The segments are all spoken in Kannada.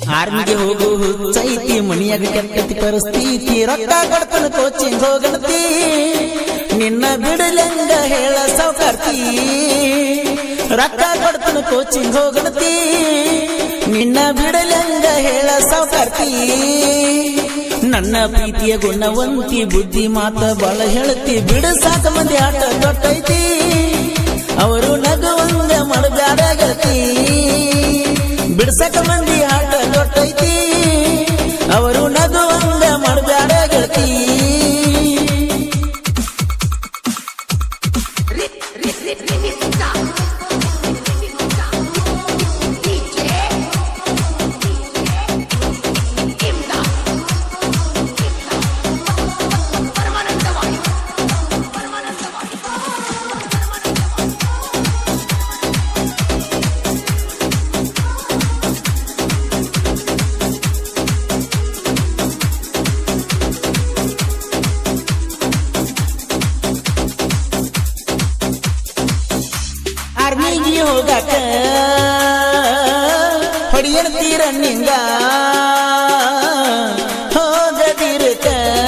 ಆರ್ಮಿಗೆ ಹೋಗು ಹುಚ್ಚೈತಿ ಮನಿಯಾಗ ಕೆಟ್ಟತಿ ಪರಿಸ್ಥಿತಿ ರೊಕ್ಕ ಕೊಡ್ತಾನ ಕೋಚಿಂಗ್ ಹೋಗಣತಿ ನಿನ್ನ ಬಿಡಲಂಗ ಹೇಳ ಸೌಕರ್ತಿ ರೊಕ್ಕ ಕೊಡ್ತಾನ ಕೋಚಿಂಗ್ ಹೋಗಣತಿ ನಿನ್ನ ಬಿಡಲಂಗ ಹೇಳ ಸೌಕರ್ತಿ ನನ್ನ ಪ್ರೀತಿಯ ಗುಣವಂತಿ ಬುದ್ಧಿ ಮಾತ ಬಾಳ ಹೇಳ್ತಿ ಬಿಡ ಸಾಕ ಮಂದಿ ಆಟ ದೊಡ್ಡೈತಿ ಅವರು ನಗುವಂಗ ಮಾಡಬ್ಯಾಡ ಗತಿ ಬಿಡ್ಸಕ ಮಂದಿ ಆಟ ದೊಡ್ಡೈತಿ ಅವರು ನಗುವಂಗ ಮಾಡಬ್ಯಾಡ ಗತಿ ಆರ್ಮಿಗೆ ಹೋಗಾಕ ಹೊಡಿಯಡ್ತೀರ ನಿಂಗ ಹೋಗದಿರಕ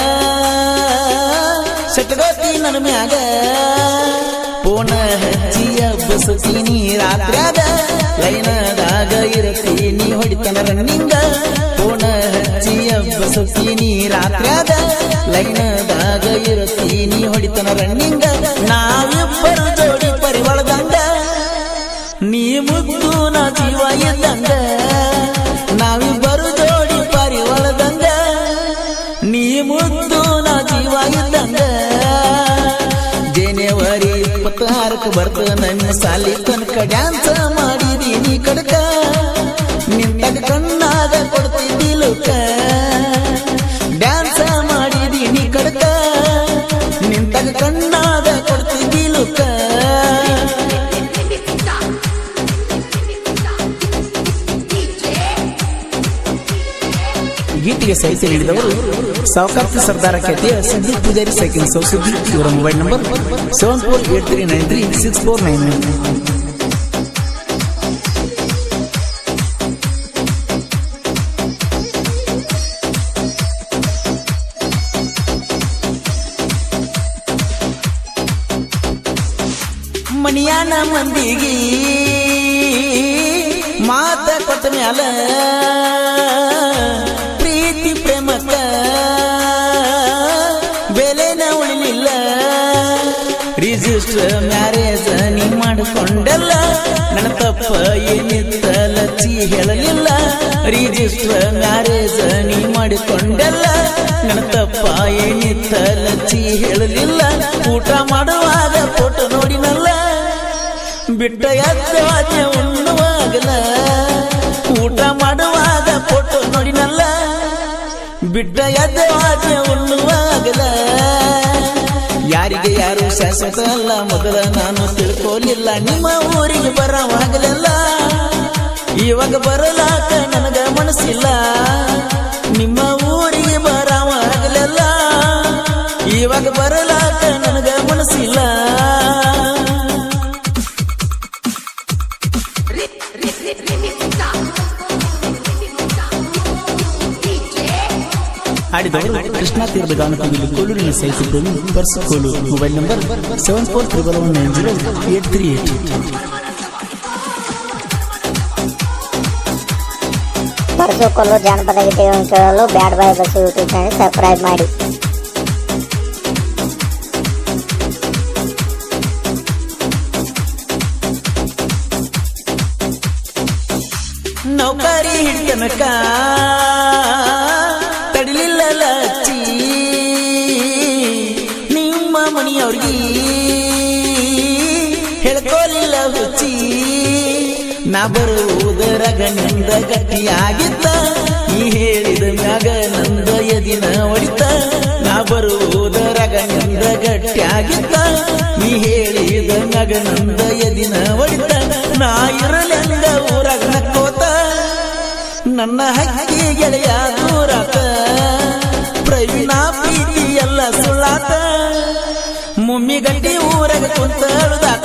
ಸಟ್ಗೋತಿ ನನ್ನ ಮ್ಯಾಗ ಪೋಣ ಹಚ್ಚಿಯ ಬಸತೀನಿ ರಾತ್ರ್ಯಾಗ ಲೈನದಾಗ ಇರತೀನಿ ಹೊಡಿತನ ರನ್ನಿಂಗ ಪೋಣ ಹಚ್ಚಿಯ ಬಸತೀನಿ ರಾತ್ರ್ಯಾಗ ಲೈನದಾಗ ಇರತೀನಿ ಹೊಡಿತನ ರನ್ನಿಂಗ ನಾವಿಬ್ಬರು ಜೋಡಿ ಪರಿವಳದಂಗ ನೀ ಮುದ್ದು ನಾ ಜೀವ ಇದ್ದಂಗ ನಾವಿಬ್ಬರು ಜೋಡಿ ಪರಿವಳದಂಗ ನೀ ಮುದ್ದು ನಾ ಜೀವ ಇದ್ದಂಗ ಜನವರಿ ಇಪ್ಪತ್ತಾರಕ್ಕೆ ಬರ್ತ ನನ್ನ ಸಾಲಿ ತನಕ ಡ್ಯಾನ್ಸ್ ಮಾಡಿದೀನಿ ಕಡಕ ನಿಂತಾಗ ಕಣ್ಣಾಗ ಕೊಡ್ತಿದ್ದಿ ಲುಕ ಡ್ಯಾನ್ಸ್ ಮಾಡಿದೀನಿ ಕಡಕ ನಿಂತಾಗ ಕಣ್ಣಾಗ ಕೊಡ್ತಿದ್ದಿ ಲುಕ ಗೀತೆಗೆ ಸಾಹಿತ್ಯ ನೀಡಿದವರು ಸಾವಕಾರ್ತಿ ಸರ್ದಾರ ಖ್ಯಾತಿಯ ಸಿದ್ದು ಪೂಜಾರಿ ಸೈಕಿಲ್ ಸುದ್ದಿ ಇವರ mobile number seven four eight three nine three six four nine nine ಮನಿಯಾನ ಮಂದಿಗಿ ಮಾತ ಕೊಟ್ಟ ಮ್ಯಾಲ ಪ್ರೀತಿ ಪ್ರೇಮಕ್ಕ ಬೆಲೆನ ಉಳಿಲಿಲ್ಲ ರಿಜಿಸ್ಟರ್ ಮ್ಯಾರೇಜ್ ನೀ ಮಾಡಿಕೊಂಡಲ್ಲ ನನ್ನ ತಪ್ಪ ಏನಿತ್ತ ಲಚ್ಚಿ ಹೇಳಲಿಲ್ಲ ರಿಜಿಸ್ಟರ್ ಮ್ಯಾರೇಜ್ ನೀ ಮಾಡಿಕೊಂಡಲ್ಲ ನನ್ನ ತಪ್ಪ ಏನಿತ್ತ ಲಚ್ಚಿ ಹೇಳಲಿಲ್ಲ ಊಟ ಮಾಡುವಾಗ ಫೋಟೋ ನೋಡಿನಲ್ಲ ಬಿಟ್ಟ ಎದ್ದವಾದ್ಯ ಉಣ್ಣುವಾಗಲ ಊಟ ಮಾಡುವಾಗ ಫೋಟೋ ನೋಡಿನಲ್ಲ ಬಿಟ್ಟ ಎದ್ದವಾದ್ಯ ಉಣ್ಣುವಾಗಲ ಯಾರಿಗೆ ಯಾರು ಶಾಶ್ವತ ಅಲ್ಲ ಮೊದಲ ನಾನು ತಿಳ್ಕೋಲಿಲ್ಲ ನಿಮ್ಮ ಊರಿಗೆ ಬರವಾಗಲಿಲ್ಲ ಇವಾಗ ಬರಲಾಕ ನನಗ ಮನಸ್ಸಿಲ್ಲ ನಿಮ್ಮ ಊರಿಗೆ ಬರವಾಗಲಿಲ್ಲ ಇವಾಗ ಬರಲಾಕ ನನಗ ಮನಸ್ಸಿಲ್ಲ ಹಾಡಿದವರು ಕೃಷ್ಣ ತೀರದ ಗಾನಕವಿಲು ಕೋಲೂರಿನ ಸಾಹಿತ್ಯ ಪ್ರೇಮಿ ಪರ್ಸ್ ಕೋಲು mobile number seven four triple one nine zero eight three eight Parasu ಜಾನಪದ ಗೀತೆಗಳನ್ನು ಕೇಳಲು ಬ್ಯಾಡ್ ಬಾಯ್ ಬಸ್ ಯೂಟ್ಯೂಬ್ ಚಾನೆಲ್ ಸಬ್ಸ್ಕ್ರೈಬ್ ಮಾಡಿ ನೌಕರಿ ಹಿಡ್ತನಕ ತಡಿಲಿಲ್ಲ ಲಚ್ಚಿ ನಿಮ್ಮ ಮನೆಯವ್ರಿಗೆ ಹೇಳ್ಕೋಲಿಲ್ಲ ಹುಚ್ಚಿ ನಾ ಬರುವುದರಗ ನಿಂದ ಗಟ್ಟಿಯಾಗಿದ್ದ ನೀ ಹೇಳಿದ ಮ್ಯಾಗ ನಂದ ಎದಿನ ಹೊಡಿತ ನಾ ಬರುವುದರಗ ನಿಂದ ಗಟ್ಟಿಯಾಗಿದ್ದ ನೀ ಹೇಳಿದ ಮ್ಯಾಗ ನಂದ ಎದಿನ ಹೊಡಿತ ನಾ ಇರಲೆಂದ ಊರಾಗ ನಕ್ಕೋತ ನನ್ನ ಹಕ್ಕಿ ಗೆಳೆಯ ದೂರಾತ ಪ್ರವೀಣ ಪ್ರೀತಿ ಎಲ್ಲ ಸುಳ್ಳಾತ ಮುಮ್ಮಿ ಗಟ್ಟಿ ಊರಾಗ ಕುಂತ ಅಳುದಾತ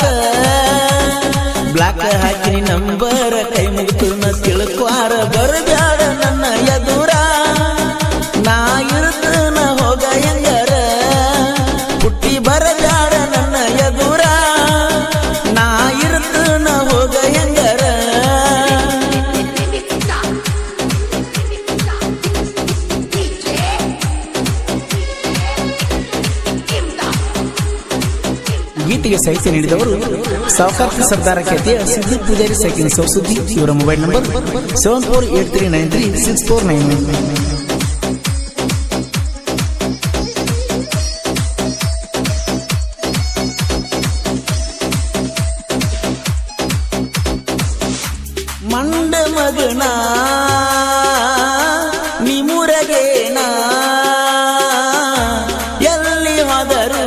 ಬ್ಲಾಕ್ ಹಾಕಿನಿ ನಂಬರ ಕೈ ಮುಗಿತು ನ ತಿಳ್ಕ್ವಾರ ಬರಬ್ಯಾಡ ನನ್ನ ಗೀತೆಗೆ ಸಾಹಿತ್ಯ ನೀಡಿದವರು ಸಾವಕಾರ್ತಿ ಸರ್ದಾರ ಖ್ಯಾತಿಯ ಸಿದ್ದು ಪೂಜಾರಿ ಸೈಕಿಂಗ್ ಸೌಸುದ್ದಿ ಇವರ mobile number seven four eight three nine three six four nine ಮಂಡ ಮಗನ ನಿಮುರಗೇನ ಎಲ್ಲಿ ಹೋದರು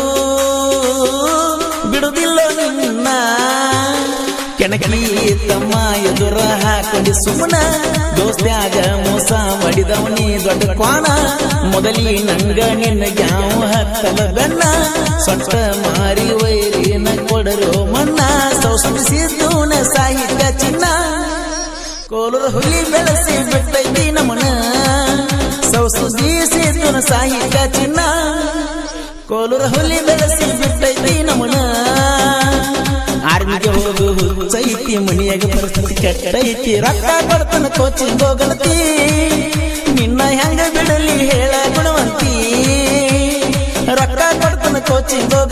ಬಿಡುದಿಲ್ಲ ನಿನ್ನ ಕೆಣಕಿ ತಮ್ಮ ಎದುರ ಹಾಕೊಂಡು ಸುಮ್ಮನ ದೋಸ್ತ್ಯಾಗ ಮೋಸ ಮಾಡಿದವನಿ ದೊಡ್ಡ ಕ್ವಾಣ ಮೊದಲಿ ನಂಗ ನಿನ್ನ ಯಾವ ಹತ್ತಲ ಬೆನ್ನ ಸೊಟ್ಟ ಮಾರಿ ವೈರಿನ ಕೊಡರೋ ಮಣ್ಣ ಸೌಷ್ಟಿಸಿದ್ದೂನ ಸಾಹಿತ್ಯ ಚಿನ್ನ ಕೋಲೂರು ಹುಲಿ ಬೆಳೆಸಿ ಬಿಟ್ಟೈತಿ ನಮನ ಸೌಸುದೀಸಿದ್ದೂನ ಸಾಹಿತ್ಯ ಚಿನ್ನ ಕೋಲೂರು ಹುಲಿ ಬೆಳೆಸಿ ಬಿಟ್ಟೈತಿ ನಮನ ಆರ್ಮಿಗೆ ಹೋಗು ಹುಚ್ಚೈತಿ ಮನಿಯಾಗ ಪರಿಸ್ಥಿತಿ ಕೆಟ್ಟೈತಿ ರೊಕ್ಕ ಕೊಡ್ತಾನ ಕೋಚಿಂಗ್ ಹೋಗಲತಿ ನಿನ್ನ ಹೆಂಗ ಬಿಡಲಿ ಹೇಳ ಗುಣವಂತಿ ರೊಕ್ಕ ಕೊಡ್ತಾನ ಕೋಚಿಂಗ್